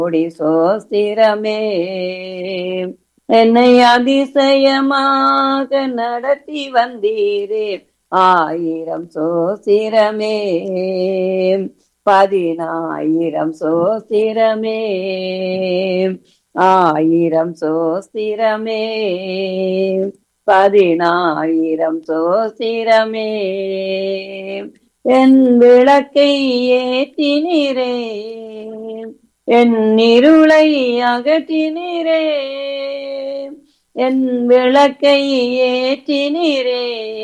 கோடி சோஸ்திரமே என்னை அதிசயமாக நடத்தி வந்தீரே ஆயிரம் சோசிரமே பதினாயிரம் சோசிரமே ஆயிரம் சோஸ்திரமே பதினாயிரம் சோசிரமே என் விளக்கை ஏற்றினீரே என் இருளை அகற்றினீரே என் விளக்கை ஏற்றினீரே